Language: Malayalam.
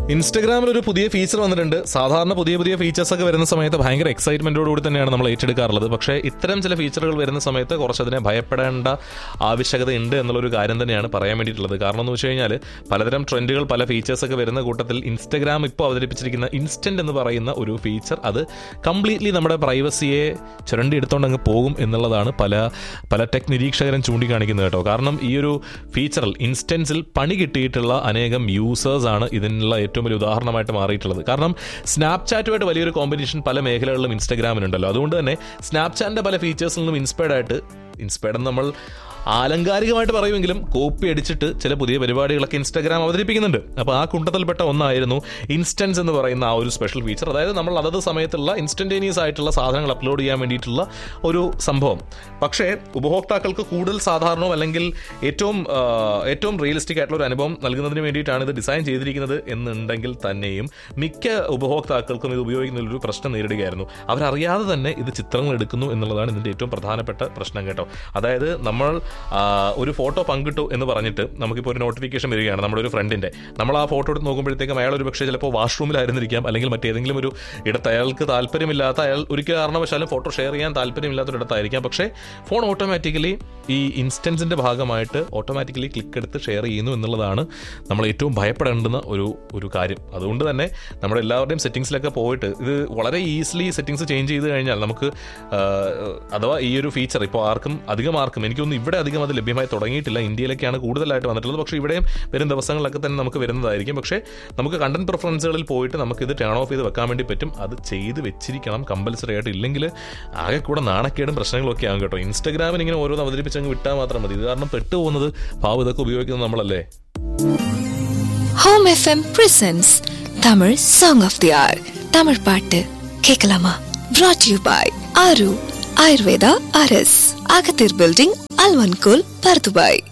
ഇൻസ്റ്റഗ്രാമിൽ ഒരു പുതിയ ഫീച്ചർ വന്നിട്ടുണ്ട് സാധാരണ പുതിയ പുതിയ ഫീച്ചേഴ്സ് ഒക്കെ വരുന്ന സമയത്ത് ഭയങ്കര എക്സൈറ്റ്മെന്റോടുകൂടി തന്നെയാണ് നമ്മൾ ഏറ്റെടുക്കാറുള്ളത് പക്ഷേ ഇത്തരം ചില ഫീച്ചറുകൾ വരുന്ന സമയത്ത് കുറച്ച് അതിനെ ഭയപ്പെടേണ്ട ആവശ്യകത ഉണ്ട് എന്നുള്ളൊരു കാര്യം തന്നെയാണ് പറയാൻ വേണ്ടിയിട്ടുള്ളത് കാരണം എന്ന് വെച്ച് കഴിഞ്ഞാൽ പലതരം ട്രെൻഡുകൾ പല ഫീച്ചേഴ്സ് ഒക്കെ വരുന്ന കൂട്ടത്തിൽ ഇൻസ്റ്റഗ്രാം ഇപ്പോൾ അവതരിപ്പിച്ചിരിക്കുന്ന ഇൻസ്റ്റന്റ് എന്ന് പറയുന്ന ഒരു ഫീച്ചർ അത് കംപ്ലീറ്റ്ലി നമ്മുടെ പ്രൈവസിയെ ചുരണ്ടി എടുത്തുകൊണ്ട് അങ്ങ് പോകും എന്നുള്ളതാണ് പല പല ടെക് നിരീക്ഷകരും ചൂണ്ടിക്കാണിക്കുന്നത് കേട്ടോ കാരണം ഈ ഒരു ഫീച്ചറിൽ ഇൻസ്റ്റൻസിൽ പണി കിട്ടിയിട്ടുള്ള അനേകം യൂസേഴ്സ് ആണ് ഇതിനുള്ള ഏറ്റവും വലിയ ഉദാഹരണമായിട്ട് മാറിയിട്ടുള്ളത് കാരണം സ്നാപ്ചാറ്റുമായിട്ട് വലിയൊരു കോമ്പറ്റീഷൻ പല മേഖലകളിലും ഇൻസ്റ്റാഗ്രാമിനുണ്ടല്ലോ അതുകൊണ്ട് തന്നെ സ്നാപ്ചാറ്റിന്റെ പല ഫീച്ചേഴ്സിൽ നിന്നും ഇൻസ്പയർഡ് ആയിട്ട് ഇൻസ്പയർഡ് നമ്മൾ ആലങ്കാരികമായിട്ട് പറയുമെങ്കിലും കോപ്പി അടിച്ചിട്ട് ചില പുതിയ പരിപാടികളൊക്കെ ഇൻസ്റ്റാഗ്രാം അവതരിപ്പിക്കുന്നുണ്ട് അപ്പോൾ ആ കൂട്ടത്തിൽപ്പെട്ട ഒന്നായിരുന്നു ഇൻസ്റ്റൻസ് എന്ന് പറയുന്ന ആ ഒരു സ്പെഷ്യൽ ഫീച്ചർ അതായത് നമ്മൾ അതത് സമയത്തുള്ള ഇൻസ്റ്റന്റേനിയസ് ആയിട്ടുള്ള സാധനങ്ങൾ അപ്ലോഡ് ചെയ്യാൻ വേണ്ടിയിട്ടുള്ള ഒരു സംഭവം പക്ഷേ ഉപഭോക്താക്കൾക്ക് കൂടുതൽ സാധാരണവും അല്ലെങ്കിൽ ഏറ്റവും ആ, ഏറ്റവും റിയലിസ്റ്റിക് ആയിട്ടുള്ള ഒരു അനുഭവം നൽകുന്നതിന് വേണ്ടിയിട്ടാണ് ഇത് ഡിസൈൻ ചെയ്തിരിക്കുന്നത് എന്നുണ്ടെങ്കിൽ തന്നെയും മിക്ക ഉപഭോക്താക്കൾക്കും ഇത് ഉപയോഗിക്കുന്നതിൽ ഒരു പ്രശ്നം നേരിടുകയായിരുന്നു അവരറിയാതെ തന്നെ ഇത് ചിത്രങ്ങൾ എടുക്കുന്നു എന്നുള്ളതാണ് ഇതിന്റെ ഏറ്റവും പ്രധാനപ്പെട്ട പ്രശ്നം കേട്ടോ അതായത് നമ്മൾ ആ, ഒരു ഫോട്ടോ പങ്കിട്ടു എന്ന് പറഞ്ഞിട്ട് നമുക്കിപ്പോൾ ഒരു നോട്ടിഫിക്കേഷൻ വരികയാണ് നമ്മുടെ ഒരു ഫ്രണ്ടിന്റെ നമ്മൾ ആ ഫോട്ടോ എടുത്ത് നോക്കുമ്പോഴത്തേക്കും അയാൾ ഒരു പക്ഷേ ചിലപ്പോൾ വാഷ്റൂമിലായിരുന്നിരിക്കാം അല്ലെങ്കിൽ മറ്റേതെങ്കിലും ഒരു ഇടത്ത് അയാൾക്ക് താല്പര്യമില്ലാത്ത അയാൾ ഒരു കാരണവശാലും ഫോട്ടോ ഷെയർ ചെയ്യാൻ താല്പര്യമില്ലാത്ത ഒരു ഇടത്തായിരിക്കാം പക്ഷേ ഫോൺ ഓട്ടോമാറ്റിക്കലി ഈ ഇൻസ്റ്റൻസിന്റെ ഭാഗമായിട്ട് ഓട്ടോമാറ്റിക്കലി ക്ലിക്ക് എടുത്ത് ഷെയർ ചെയ്യുന്നു എന്നുള്ളതാണ് നമ്മൾ ഏറ്റവും ഭയപ്പെടേണ്ടുന്ന ഒരു ഒരു കാര്യം അതുകൊണ്ട് തന്നെ നമ്മുടെ എല്ലാവരുടെയും സെറ്റിംഗ്സിലൊക്കെ പോയിട്ട് ഇത് വളരെ ഈസിലി സെറ്റിംഗ്സ് ചേഞ്ച് ചെയ്ത് കഴിഞ്ഞാൽ നമുക്ക് ആ, അഥവാ ഈ ഒരു ഫീച്ചർ ഇപ്പോൾ ആർക്കും അധികം ആർക്കും എനിക്കൊന്നും ഇവിടെ അധികം അത് ലഭ്യമായി തുടങ്ങിയിട്ടില്ല ഇന്ത്യയിലൊക്കെയാണ് കൂടുതലായിട്ട് വന്നിട്ടുള്ളത് പക്ഷേ ഇവിടെയും വരും ദിവസങ്ങളിലൊക്കെ തന്നെ നമുക്ക് വരുന്നതായിരിക്കും പക്ഷേ നമുക്ക് കണ്ടന്റ് പ്രിഫറൻസുകളിൽ പോയിട്ട് നമുക്ക് ഇത് ടേൺ ഓഫ് ചെയ്ത് വെക്കാൻ വേണ്ടി പറ്റും അത് ചെയ്ത് വെച്ചിരിക്കണം കമ്പൽസറി ആയിട്ട് ഇല്ലെങ്കിൽ ആകെ കൂടെ നാണക്കേടും പ്രശ്നങ്ങളും ഒക്കെ ആകും കേട്ടോ ഇൻസ്റ്റാഗ്രാമിൽ ഇങ്ങനെ ഓരോന്ന് അവതരിപ്പിച്ചങ്ങ് വിട്ടാൽ മാത്രം മതി ഇത് കാരണം പെട്ടുപോകുന്നത് പാവം ഇതൊക്കെ ഉപയോഗിക്കുന്നത് നമ്മളല്ലേ home FM presents Tamil song of the hour Tamil பாட்டு கேட்கலாமா brought யூ பாய் ஆரு ஆயுர்வேதா அரஸ் அகத்தீர் பில்டிங் அல்வன்கோல் பர்துபாய்